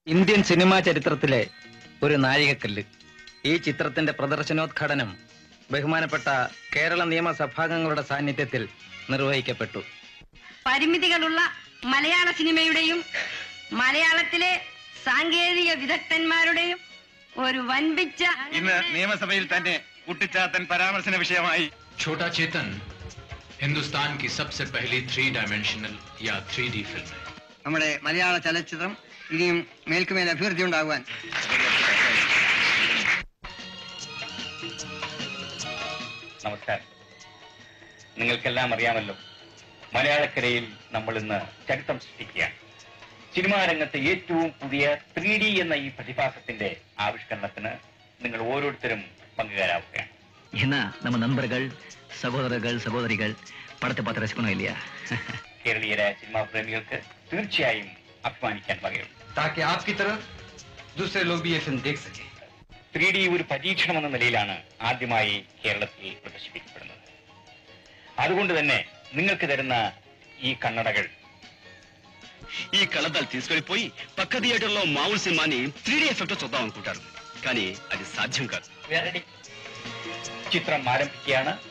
Indian cinema ചരിത്രത്തിലെ ഒരു നാഴികക്കല്ല് ഈ ചിത്രത്തിന്റെ പ്രദർശനോദ്ഘാടനം ബഹുമാനപ്പെട്ട കേരള നിയമസഭാംഗങ്ങളുടെ സാന്നിധ്യത്തിൽ നിർവഹിക്കപ്പെട്ടു പരിമിതികളുള്ള മലയാള സിനിമയുടെയും മലയാളത്തിലെ സാങ്കേതിക വിദഗ്ധന്മാരുടെയും ഒരു വൻപിച്ച ഇന്ന് നിയമസഭയിൽ തന്നെ കുട്ടിച്ചാത്തൻ പരാമർശന വിഷയമായി छोटा चेतन हिंदुस्तान की सबसे पहली थ्री डायमेंशनल या थ्री डी फिल्म है നമ്മുടെ മലയാള ചലച്ചിത്രം ഇനിയും മേൽക്കുമേൽ അഭിവൃദ്ധി ഉണ്ടാകുവാൻ നമസ്കാരം നിങ്ങൾക്കെല്ലാം അറിയാമല്ലോ മലയാളക്കരയിൽ നമ്മൾ ഇന്ന് ചരിത്രം സൃഷ്ടിക്കുകയാണ് സിനിമാ രംഗത്തെ ഏറ്റവും പുതിയ ത്രീ ഡി എന്ന ഈ പ്രതിഭാസത്തിന്റെ ആവിഷ്കരണത്തിന് നിങ്ങൾ ഓരോരുത്തരും പങ്കുകാരാവുകയാണ് ஏன்னா நம்ம நண்பர்கள் சகோதரர்கள் சகோதரிகள் படத்தை பார்த்து ரசிக்கணும் இல்லையா കേരളീയരായ സിനിമാ പ്രേമികൾക്ക് തീർച്ചയായും അഭിമാനിക്കാൻ വകയുണ്ട് താക്കി ആപ്കി तरह दूसरे लोग भी ये फिल्म देख सके ത്രീ ഡി ഒരു പരീക്ഷണം എന്ന നിലയിലാണ് ആദ്യമായി കേരളത്തിൽ പ്രദർശിപ്പിക്കപ്പെടുന്നത് അതുകൊണ്ട് തന്നെ നിങ്ങൾക്ക് తరున్న ఈ కన్నడകൾ ఈ కళ్ళద్దాలు తీసుకెళ్లిపోయి పక్క థియేటర్లో మామూలు సినిమాని త్రీ డీ ఎఫెక్ట్ చూద్దాం అనుకుంటారు కానీ అది సాధ్యం కాదు ചിത്രം ആരംഭിക്കുകയാണ്